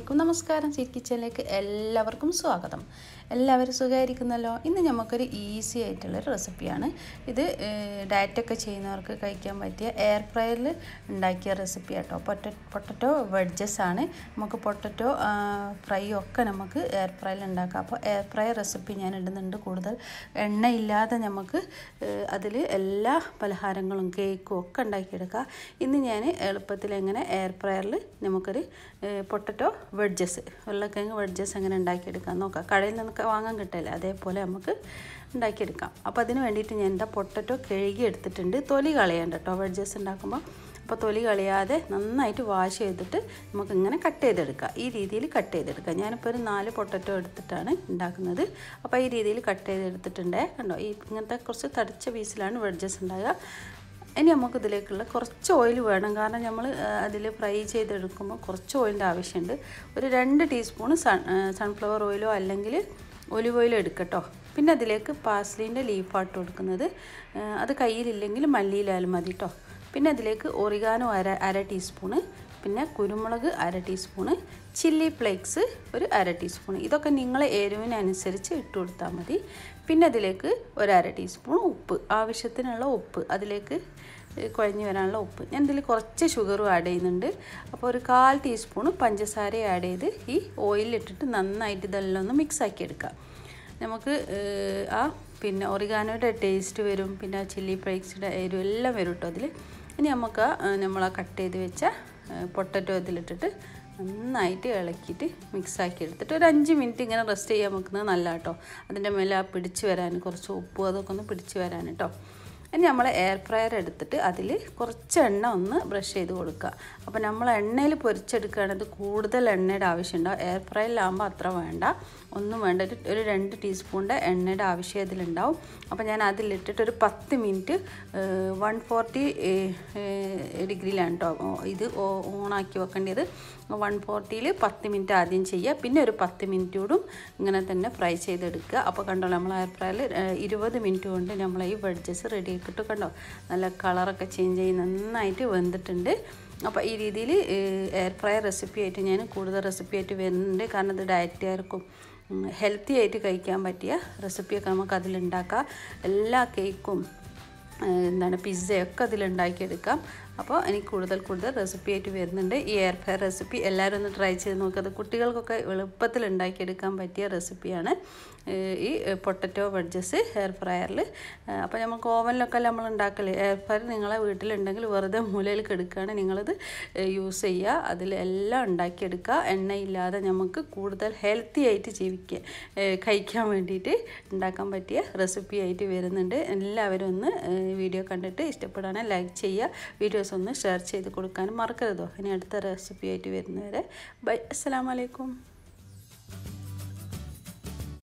അലൈക്കും നമസ്കാരം സീറ്റ് കിച്ചണിലേക്ക് എല്ലാവർക്കും സ്വാഗതം എല്ലാവരും സുഖമായിരിക്കുന്നല്ലോ ഇന്ന് നമുക്കൊരു ഈസി ആയിട്ടുള്ളൊരു റെസിപ്പിയാണ് ഇത് ഡയറ്റൊക്കെ ചെയ്യുന്നവർക്ക് കഴിക്കാൻ പറ്റിയ എയർ ഫ്രയറിൽ ഉണ്ടാക്കിയ റെസിപ്പി കേട്ടോ പൊട്ട പൊട്ടറ്റോ വെഡ്ജസ് ആണ് നമുക്ക് പൊട്ടറ്റോ ഫ്രൈ ഒക്കെ നമുക്ക് എയർ ഫ്രയറിൽ ഉണ്ടാക്കാം അപ്പോൾ എയർ ഫ്രൈ റെസിപ്പി ഞാൻ ഇടുന്നുണ്ട് കൂടുതൽ എണ്ണയില്ലാതെ നമുക്ക് അതിൽ എല്ലാ പലഹാരങ്ങളും കേക്കും ഒക്കെ ഉണ്ടാക്കിയെടുക്കാം ഇന്ന് ഞാൻ എളുപ്പത്തിൽ എങ്ങനെ എയർ ഫ്രയറിൽ നമുക്കൊരു പൊട്ടറ്റോ വെഡ്ജസ് ഉരുളക്കിഴങ്ങ് വെഡ്ജസ് എങ്ങനെ ഉണ്ടാക്കിയെടുക്കാം നോക്കാം കടയിൽ നിന്നൊക്കെ വാങ്ങാൻ കിട്ടില്ല അതേപോലെ നമുക്ക് ഉണ്ടാക്കിയെടുക്കാം അപ്പോൾ അതിന് വേണ്ടിയിട്ട് ഞാൻ എന്താ പൊട്ടറ്റോ കഴുകി എടുത്തിട്ടുണ്ട് തൊലി കളയണ്ട കേട്ടോ വെഡ്ജസ് ഉണ്ടാക്കുമ്പോൾ അപ്പോൾ തൊലി കളയാതെ നന്നായിട്ട് വാഷ് ചെയ്തിട്ട് നമുക്ക് ഇങ്ങനെ കട്ട് ചെയ്തെടുക്കാം ഈ രീതിയിൽ കട്ട് ചെയ്തെടുക്കാം ഞാനിപ്പോൾ ഒരു നാല് പൊട്ടറ്റോ എടുത്തിട്ടാണ് ഉണ്ടാക്കുന്നത് അപ്പോൾ ഈ രീതിയിൽ കട്ട് ചെയ്തെടുത്തിട്ടുണ്ട് കണ്ടോ ഈ ഇങ്ങനത്തെ കുറച്ച് തടിച്ച പീസിലാണ് വെഡ്ജസ് ഉണ്ടാകുക ഇനി നമുക്ക് ഇതിലേക്കുള്ള കുറച്ച് ഓയിൽ വേണം കാരണം നമ്മൾ അതിൽ ഫ്രൈ ചെയ്തെടുക്കുമ്പോൾ കുറച്ച് ഓയിലിൻ്റെ ആവശ്യമുണ്ട് ഒരു രണ്ട് ടീസ്പൂൺ സൺ സൺഫ്ലവർ ഓയിലോ അല്ലെങ്കിൽ ഒലിവ് ഓയിലോ എടുക്കട്ടോ പിന്നെ അതിലേക്ക് പാസ്ലിൻ്റെ ലീഫാട്ട് കൊടുക്കുന്നത് അത് കയ്യിലില്ലെങ്കിൽ മല്ലിയിലായാലും മതി കേട്ടോ പിന്നെ അതിലേക്ക് ഒറിഗാനോ അര അര ടീസ്പൂണ് പിന്നെ കുരുമുളക് അര ടീസ്പൂണ് ചില്ലി ഫ്ലേക്സ് ഒരു അര ടീസ്പൂൺ ഇതൊക്കെ നിങ്ങളെ എരിവിനനുസരിച്ച് ഇട്ട് കൊടുത്താൽ മതി പിന്നെ അതിലേക്ക് ഒരു അര ടീസ്പൂൺ ഉപ്പ് ആവശ്യത്തിനുള്ള ഉപ്പ് അതിലേക്ക് കുഴഞ്ഞു വരാനുള്ള ഉപ്പ് ഞാൻ ഇതിൽ കുറച്ച് ഷുഗറും ആഡ് ചെയ്യുന്നുണ്ട് അപ്പോൾ ഒരു കാൽ ടീസ്പൂൺ പഞ്ചസാര ആഡ് ചെയ്ത് ഈ ഓയിലിട്ടിട്ട് നന്നായിട്ട് ഇതെല്ലാം ഒന്ന് മിക്സ് ആക്കി എടുക്കാം നമുക്ക് ആ പിന്നെ ഒറിഗാനോയുടെ ടേസ്റ്റ് വരും പിന്നെ ചില്ലി ഫ്ലേക്സിൻ്റെ എരിവ് എല്ലാം വരും കേട്ടോ അതിൽ ഇനി നമുക്ക് നമ്മൾ ആ കട്ട് ചെയ്ത് വെച്ച പൊട്ടറ്റോ ഇതിലിട്ടിട്ട് നന്നായിട്ട് ഇളക്കിയിട്ട് മിക്സാക്കി എടുത്തിട്ട് ഒരു അഞ്ച് മിനിറ്റ് ഇങ്ങനെ റെസ്റ്റ് ചെയ്യാൻ വെക്കുന്നത് നല്ല കേട്ടോ അതിൻ്റെ മേലെ ആ പിടിച്ച് വരാൻ കുറച്ച് ഉപ്പും അതൊക്കെ ഒന്ന് പിടിച്ച് വരാൻ കേട്ടോ ഇനി നമ്മൾ എയർ ഫ്രയർ എടുത്തിട്ട് അതിൽ കുറച്ച് എണ്ണ ഒന്ന് ബ്രഷ് ചെയ്ത് കൊടുക്കുക അപ്പോൾ നമ്മൾ എണ്ണയിൽ പൊരിച്ചെടുക്കുകയാണെങ്കിൽ കൂടുതൽ എണ്ണയുടെ ആവശ്യമുണ്ടാവും എയർ ഫ്രയറിലാകുമ്പോൾ അത്ര വേണ്ട ഒന്നും വേണ്ട ഒരു രണ്ട് ടീസ്പൂണിൻ്റെ എണ്ണയുടെ ആവശ്യം ഇതിലുണ്ടാവും അപ്പോൾ ഞാൻ അതിലിട്ടിട്ട് ഒരു പത്ത് മിനിറ്റ് വൺ ഫോർട്ടി ഡിഗ്രിയിലാണ് കേട്ടോ ഇത് ഓണാക്കി വെക്കേണ്ടത് വൺ ഫോർട്ടിയിൽ പത്ത് മിനിറ്റ് ആദ്യം ചെയ്യുക പിന്നെ ഒരു പത്ത് മിനിറ്റോടും ഇങ്ങനെ തന്നെ ഫ്രൈ ചെയ്തെടുക്കുക അപ്പോൾ കണ്ടോ നമ്മൾ എയർ ഫ്രയറിൽ ഇരുപത് മിനിറ്റ് കൊണ്ട് നമ്മൾ ഈ വെഡ്ജസ് റെഡി ആക്കിയിട്ട് കണ്ടോ നല്ല കളറൊക്കെ ചേഞ്ച് ചെയ്ത് നന്നായിട്ട് വെന്തിട്ടുണ്ട് അപ്പോൾ ഈ രീതിയിൽ എയർ ഫ്രയർ റെസിപ്പി ആയിട്ട് ഞാൻ കൂടുതൽ റെസിപ്പി ആയിട്ട് വരുന്നുണ്ട് കാരണം ഇത് ഡയറ്റുകാർക്കും ഹെൽത്തി ആയിട്ട് കഴിക്കാൻ പറ്റിയ റെസിപ്പിയൊക്കെ നമുക്ക് അതിലുണ്ടാക്കാം എല്ലാ കേക്കും എന്താണ് പിസ്സയൊക്കെ അതിലുണ്ടാക്കിയെടുക്കാം അപ്പോൾ എനിക്ക് കൂടുതൽ കൂടുതൽ റെസിപ്പി ആയിട്ട് വരുന്നുണ്ട് ഈ എയർ ഫ്രയർ റെസിപ്പി എല്ലാവരും ഒന്ന് ട്രൈ ചെയ്ത് നോക്കുക കുട്ടികൾക്കൊക്കെ എളുപ്പത്തിൽ ഉണ്ടാക്കിയെടുക്കാൻ പറ്റിയ റെസിപ്പിയാണ് ഈ പൊട്ടറ്റോ വെഡ്ജസ് എയർ ഫ്രയറിൽ അപ്പോൾ നമുക്ക് ഓവനിലൊക്കെ നമ്മൾ ഉണ്ടാക്കല് എയർ ഫ്രയർ നിങ്ങളെ വീട്ടിലുണ്ടെങ്കിൽ വെറുതെ മൂലയിൽ കെടുക്കുകയാണ് നിങ്ങളത് യൂസ് ചെയ്യുക അതിലെല്ലാം ഉണ്ടാക്കിയെടുക്കുക എണ്ണയില്ലാതെ നമുക്ക് കൂടുതൽ ഹെൽത്തി ആയിട്ട് ജീവിക്കുക കഴിക്കാൻ വേണ്ടിയിട്ട് ഉണ്ടാക്കാൻ പറ്റിയ റെസിപ്പി ആയിട്ട് വരുന്നുണ്ട് എല്ലാവരും ഒന്ന് വീഡിയോ കണ്ടിട്ട് ഇഷ്ടപ്പെടുകയാണെങ്കിൽ ലൈക്ക് ചെയ്യുക വീഡിയോസ് ഒന്ന് ഷെയർ ചെയ്ത് കൊടുക്കാനും മറക്കരുതോ ഇനി അടുത്ത റെസിപ്പി ആയിട്ട് വരുന്നവരെ ബൈ അസ്സലാമലൈക്കും